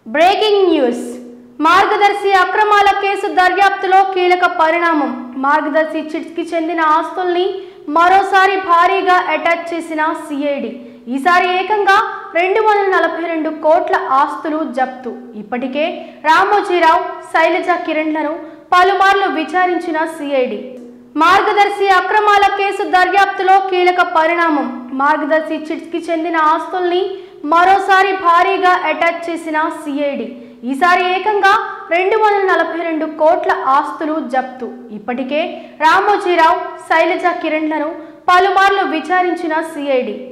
breaking news మార్గదర్శి అక్రమాల case దర్యాప్తులో కీలక పరిణామం మార్గదర్శి చిట్స్కి చెందిన ఆస్తుల్ని మరోసారి భారీగా అటాచ్ చేసిన సిఐడి ఈసారి ఏకంగా రెండు వందల నలభై రెండు కోట్ల ఆస్తులు జప్తు ఇప్పటికే రామోజీరావు శైలజ కిరణ్లను పలుమార్లు విచారించిన సిఐడి మార్గదర్శి అక్రమాల కేసు దర్యాప్తులో కీలక పరిణామం మార్గదర్శి చిట్స్కి చెందిన ఆస్తుల్ని మరోసారి భారీగా అటాచ్ చేసిన సిఐడి ఈసారి ఏకంగా రెండు వందల నలభై రెండు కోట్ల ఆస్తులు జప్తు ఇప్పటికే రామోజీరావు శైలజ కిరణ్లను పలుమార్లు విచారించిన సిఐడి